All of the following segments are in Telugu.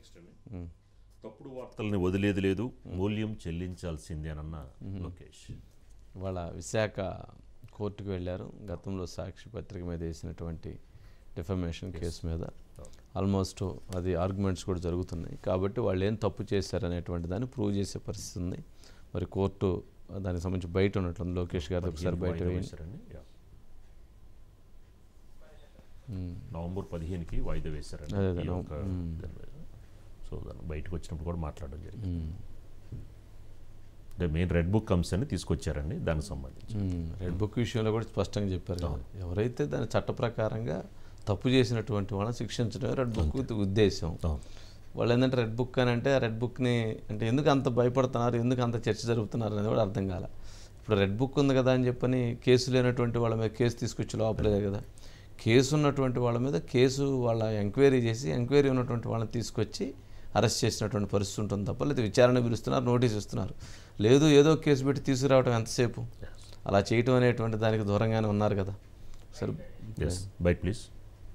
నెక్స్ట్ అండి తప్పుడు వార్తల్ని వదిలేది లేదు మూల్యం చెల్లించాల్సిందేనన్న లోకేష్ వాళ్ళ విశాఖ కోర్టుకు వెళ్ళారు గతంలో సాక్షి పత్రిక మీద వేసినటువంటి డిఫమేషన్ కేసు మీద ఆల్మోస్ట్ అది ఆర్గ్యుమెంట్స్ కూడా జరుగుతున్నాయి కాబట్టి వాళ్ళు ఏం తప్పు చేశారనేటువంటి దాన్ని ప్రూవ్ చేసే పరిస్థితి ఉంది మరి కోర్టు దానికి సంబంధించి బయట ఉన్నట్లుంది లోకేష్ గారు ఒకసారి బయట వాయిదా వేయండి వేశారండి యా. నవంబర్ పదిహేనుకి వాయిదా వేశారండి అదే, అదే, ఈ నవం- యొక్క దాని మీద. సో దాన్ని బయటకు వచ్చినప్పుడు కూడా మాట్లాడడం జరిగింది అంటే మెయిన్ రెడ్ బుక్ అంశాన్ని తీసుకొచ్చారండి దానికి సంబంధించి మ్మ్. రెడ్ బుక్ విషయంలో కూడా స్పష్టంగా చెప్పారు కదా ఎవరైతే దాని చట్ట ప్రకారంగా తప్పు చేసినటువంటి వాళ్ళని శిక్షించడమే రెడ్ బుక్ ఉద్దేశం అవును. వాళ్ళు ఏంటంటే రెడ్ బుక్ అని అంటే ఆ రెడ్ బుక్ని అంటే ఎందుకు అంత భయపడుతున్నారు ఎందుకు అంత చర్చ జరుపుతున్నారు అనేది కూడా అర్థం కాల ఇప్పుడు రెడ్ బుక్ ఉంది కదా అని చెప్పని కేసు లేనటువంటి వాళ్ళ మీద కేసు తీసుకొచ్చి లోపలేదు కదా కేసు ఉన్నటువంటి వాళ్ళ మీద కేసు వాళ్ళ ఎంక్వైరీ చేసి ఎంక్వైరీ ఉన్నటువంటి వాళ్ళని తీసుకొచ్చి అరెస్ట్ చేసినటువంటి పరిస్థితి ఉంటుంది తప్ప లేదా విచారణ పిలుస్తున్నారు నోటీస్ ఇస్తున్నారు లేదు ఏదో కేసు పెట్టి తీసుకురావడం ఎంతసేపు అలా చేయటం అనేటువంటి దానికి దూరంగానే ఉన్నారు కదా సరే ఎస్ బైట్ ప్లీజ్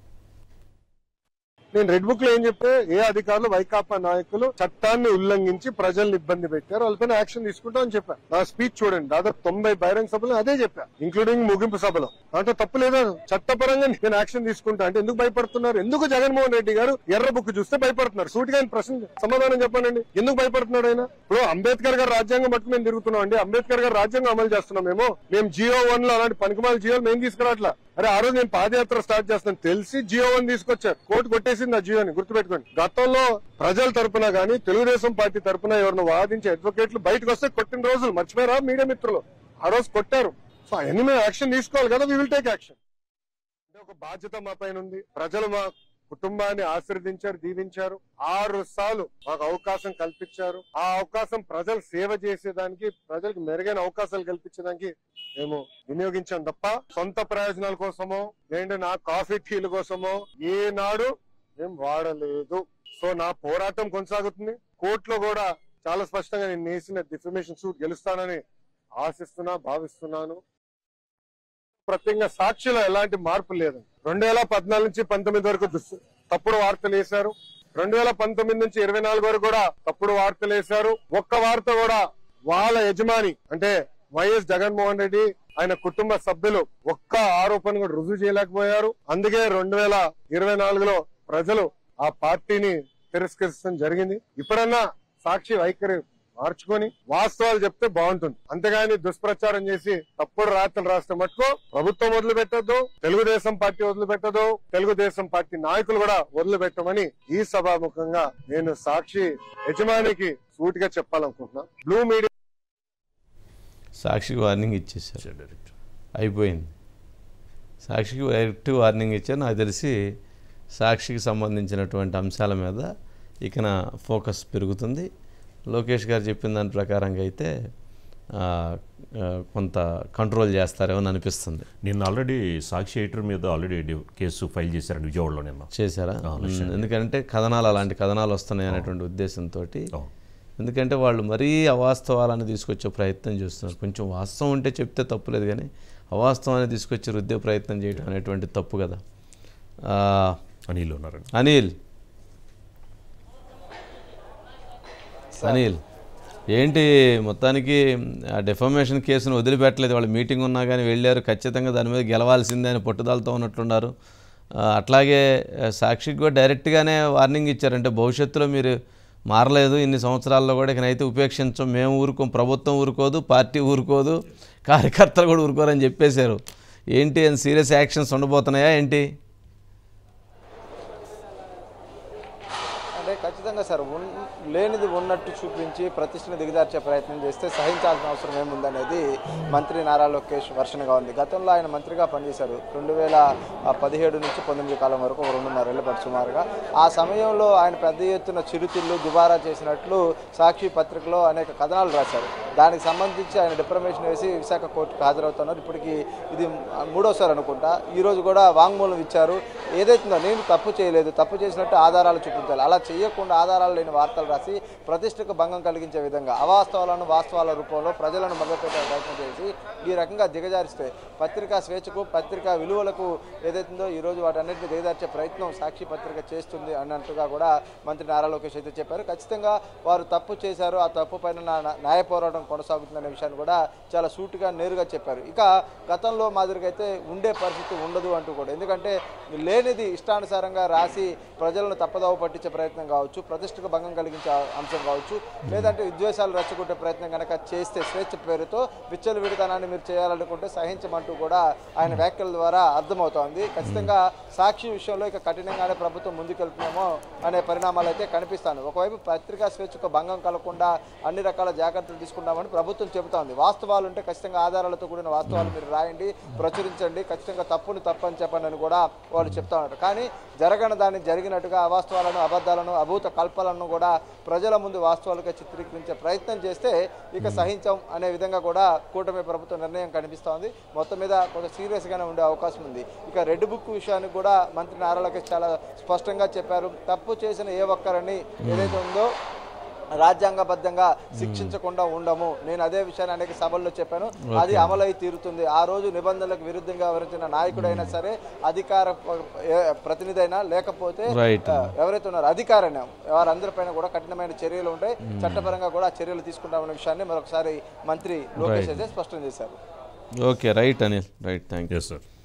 నేను రెడ్ బుక్ లో ఏం చెప్పే ఏ అధికారులు వైకాపా నాయకులు చట్టాన్ని ఉల్లంఘించి ప్రజల్ని ఇబ్బంది పెట్టారు వాళ్ళపైన యాక్షన్ తీసుకుంటాం అని చెప్పా నా స్పీచ్ చూడండి దాదాపు తొంభై బహిరంగ సభలు అదే చెప్పా ఇంక్లూడింగ్ ముగింపు సభలో దాంట్లో తప్పు లేదా చట్టపరంగా నేను యాక్షన్ తీసుకుంటా అంటే ఎందుకు భయపడుతున్నారు ఎందుకు జగన్మోహన్ రెడ్డి గారు ఎర్ర బుక్ చూస్తే భయపడుతున్నారు సూటిగా ఆయన ప్రశ్న సమాధానం చెప్పానండి ఎందుకు భయపడుతున్నాడు ఆయన ఇప్పుడు అంబేద్కర్ గారు రాజ్యాంగం పట్టుకు మేము తిరుగుతున్నాం అండి అంబేద్కర్ గారు రాజ్యాంగం అమలు చేస్తున్నాం మేము మేము జియో వన్ లో అలాంటి పనికిమాల జియోలు మేము తీసుకురావట్లా అరే ఆ రోజు నేను పాదయాత్ర స్టార్ట్ చేస్తాను తెలిసి జియో వన్ తీసుకొచ్చారు కోర్టు కొట్టేసింది ఆ జియోని గుర్తుపెట్టుకోండి గతంలో ప్రజల తరపున గానీ తెలుగుదేశం పార్టీ తరపున ఎవరిని వాదించే అడ్వకేట్లు బయటకు వస్తే కొట్టిన రోజులు మర్చిపోయారా మీడియా మిత్రులు ఆ రోజు కొట్టారు సో అవన్నీ మేము యాక్షన్ తీసుకోవాలి కదా వీ విల్ టేక్ యాక్షన్ అంటే ఒక బాధ్యత మా పైన ఉంది ప్రజలు మా కుటుంబాన్ని ఆశీర్వదించారు దీవించారు ఆరు సార్లు మాకు అవకాశం కల్పించారు ఆ అవకాశం ప్రజలు సేవ చేసేదానికి ప్రజలకు మెరుగైన అవకాశాలు కల్పించడానికి మేము వినియోగించాం తప్ప సొంత ప్రయోజనాల కోసమో లేదంటే నా కాఫీ టీల కోసమో ఏనాడు మేము వాడలేదు సో నా పోరాటం కొనసాగుతుంది కోర్టులో కూడా చాలా స్పష్టంగా నేను వేసిన డిఫర్మేషన్ సూట్ గెలుస్తానని ఆశిస్తున్నా భావిస్తున్నాను ప్రత్యేకంగా సాక్షిలో ఎలాంటి మార్పు లేదు రెండు వేల పద్నాలుగు నుంచి పంతొమ్మిది వరకు దుస్- తప్పుడు వార్తలు వేశారు రెండు వేల పంతొమ్మిది నుంచి ఇరవై నాలుగు వరకు కూడా తప్పుడు వార్తలు వేశారు ఒక్క వార్త కూడా వాళ్ళ యజమాని అంటే వైఎస్ జగన్మోహన్ రెడ్డి ఆయన కుటుంబ సభ్యులు ఒక్క ఆరోపణ కూడా రుజువు చేయలేకపోయారు అందుకే రెండు వేల ఇరవై నాలుగులో ప్రజలు ఆ పార్టీని తిరస్కరించడం జరిగింది ఇప్పుడన్నా సాక్షి వైఖరి మార్చుకొని వాస్తవాలు చెప్తే బాగుంటుంది అంతేగాని దుష్ప్రచారం చేసి తప్పుడు రాత్రులు రాస్తే మటుకు ప్రభుత్వం వదిలిపెట్టద్దు తెలుగుదేశం పార్టీ వదిలిపెట్టదు తెలుగుదేశం పార్టీ నాయకులు కూడా వదిలిపెట్టమని ఈ సభాముఖంగా నేను సాక్షి యజమానికి సూటిగా చెప్పాలనుకుంటున్నా బ్లూ మీడియా సాక్షికి వార్నింగ్ ఇచ్చేసారు డైరెక్ట్ అయిపోయింది సాక్షికి డైరెక్ట్ వార్నింగ్ ఇచ్చారు నాకు తెలిసి సాక్షికి సంబంధించినటువంటి అంశాల మీద ఇకన ఫోకస్ పెరుగుతుంది లోకేష్ గారు చెప్పిన దాని ప్రకారంగా అయితే ఆ, ఆ, కొంత కంట్రోల్ చేస్తారేమో అని అనిపిస్తుంది నిన్న ఆల్రెడీ సాక్షి ఎడిటర్ మీద ఆల్రెడీ కేసు ఫైల్ చేశారండి విజయవాడలో నిన్న చేశారా ఉమ్, ఎందుకంటే కథనాలు అలాంటి కథనాలు వస్తున్నాయి అనేటువంటి ఉద్దేశంతో అవును. ఎందుకంటే వాళ్ళు మరీ అవాస్తవాలను తీసుకొచ్చే ప్రయత్నం చేస్తున్నారు కొంచెం వాస్తవం ఉంటే చెప్తే తప్పులేదు కానీ అవాస్తవాన్ని తీసుకొచ్చి రుద్దే ప్రయత్నం చేయడం అనేటువంటి తప్పు కదా ఆ, అనిల్ ఉన్నారండి అనిల్ అనిల్ ఏంటి మొత్తానికి ఆ డెఫమేషన్ కేసును వదిలిపెట్టలేదు వాళ్ళు మీటింగ్ ఉన్నా కానీ వెళ్ళారు ఖచ్చితంగా దాని మీద గెలవాల్సిందే అని పట్టుదలతో ఉన్నట్లున్నారు ఆ, అట్లాగే ఆ, సాక్షికి కూడా డైరెక్ట్గానే వార్నింగ్ ఇచ్చారంటే భవిష్యత్తులో మీరు మారలేదు ఇన్ని సంవత్సరాల్లో కూడా ఇకనైతే ఉపేక్షించం మేము ఊరుకోం ప్రభుత్వం ఊరుకోదు పార్టీ ఊరుకోదు కార్యకర్తలు కూడా ఊరుకోరని చెప్పేశారు ఏంటి అని సీరియస్ యాక్షన్స్ ఉండబోతున్నాయా ఏంటి అంటే ఖచ్చితంగా సార్ ఉన్ లేనిది ఉన్నట్టు చూపించి ప్రతిష్టను దిగజార్చే ప్రయత్నం చేస్తే సహించాల్సిన అవసరం ఏముందనేది మంత్రి నారా లోకేష్ వర్షనగా ఉంది గతంలో ఆయన మంత్రిగా పనిచేశారు రెండు వేల పదిహేడు నుంచి పంతొమ్మిది కాలం వరకు ఒక రెండున్నరేళ్ల పాటు సుమారుగా ఆ సమయంలో ఆయన పెద్ద ఎత్తున చిరుతిళ్ళు దుబారా చేసినట్లు సాక్షి పత్రికలో అనేక కథనాలు రాశారు దానికి సంబంధించి ఆయన డిప్రమేషన్ వేసి విశాఖ కోర్టుకు హాజరవుతున్నారు ఇప్పటికి ఇది మూడోసారి అనుకుంటా ఈ రోజు కూడా వాంగ్మూలం ఇచ్చారు ఏదైతుందో నేను తప్పు చేయలేదు తప్పు చేసినట్టు ఆధారాలు చూపించాలి అలా చేయ చేయకుండా ఆధారాలు లేని వార్తలు రాసి ప్రతిష్టకు భంగం కలిగించే విధంగా అవాస్తవాలను వాస్తవాల రూపంలో ప్రజలను మభ్యపెట్టే ప్రయత్నం చేసి ఈ రకంగా దిగజారిస్తే పత్రికా స్వేచ్ఛకు పత్రికా విలువలకు ఏదైతుందో ఈ రోజు వాటన్నిటిని దిగజార్చే ప్రయత్నం సాక్షి పత్రిక చేస్తుంది అన్నట్టుగా కూడా మంత్రి నారా లోకేష్ అయితే చెప్పారు ఖచ్చితంగా వారు తప్పు చేశారు ఆ తప్పు పైన నా- నా- న్యాయ పోరాటం కొనసాగుతుందనే విషయాన్ని కూడా చాలా సూటిగా నేరుగా చెప్పారు ఇక గతంలో మాదిరిగా అయితే ఉండే పరిస్థితి ఉండదు అంటూ కూడా ఎందుకంటే లేనిది ఇష్టానుసారంగా రాసి ప్రజలను తప్పదవ పట్టించే ప్రయత్నం కావచ్చు ప్రతిష్టకు భంగం కలిగించే అంశం కావచ్చు లేదంటే విద్వేషాలు రెచ్చగొట్టే ప్రయత్నం కనుక చేస్తే స్వేచ్ఛ పేరుతో విచ్చలు విడితనాన్ని మీరు చేయాలనుకుంటే సహించమంటూ కూడా ఆయన వ్యాఖ్యల ద్వారా అర్థమవుతోంది ఖచ్చితంగా సాక్షి విషయంలో ఇక కఠినంగానే ప్రభుత్వం ముందుకెళ్తున్నామో అనే పరిణామాలు అయితే కనిపిస్తాను ఒకవైపు పత్రికా స్వేచ్ఛకు భంగం కలగకుండా అన్ని రకాల జాగ్రత్తలు తీసుకుంటామని ప్రభుత్వం చెబుతోంది వాస్తవాలు ఉంటే ఖచ్చితంగా ఆధారాలతో కూడిన వాస్తవాలు మీరు రాయండి ప్రచురించండి ఖచ్చితంగా తప్పుని తప్పని చెప్పండి అని కూడా వాళ్ళు చెప్తా ఉన్నారు కానీ జరగని దాన్ని జరిగినట్టుగా అవాస్తవాలను అబద్ధాలను అభూత కల్పలను కూడా ప్రజల ముందు వాస్తవాలుగా చిత్రీకరించే ప్రయత్నం చేస్తే ఇక సహించం అనే విధంగా కూడా కూటమి ప్రభుత్వ నిర్ణయం కనిపిస్తోంది మొత్తం మీద కొంత సీరియస్గానే ఉండే అవకాశం ఉంది ఇక రెడ్ బుక్ విషయానికి కూడా మంత్రి నారా లోకేష్ చాలా స్పష్టంగా చెప్పారు తప్పు చేసిన ఏ ఒక్కరిని ఏదైతే ఉందో రాజ్యాంగబద్ధంగా శిక్షించకుండా ఉండము నేను అదే విషయాన్ని అనేక సభల్లో చెప్పాను అది అమలై తీరుతుంది ఆ రోజు నిబంధనలకు విరుద్ధంగా వివరించిన నాయకుడైనా సరే అధికార ప- ఏ- ప్రతినిధి అయినా లేకపోతే Right. ఆ, ఎవరైతే ఉన్నారో అధికారైనా వారందరిపైన కూడా కఠినమైన చర్యలు ఉంటాయి చట్టపరంగా కూడా చర్యలు తీసుకుంటామనే విషయాన్ని మరొకసారి మంత్రి లోకేష్ అయితే స్పష్టం చేశారు okay right Anil right thank you yes sir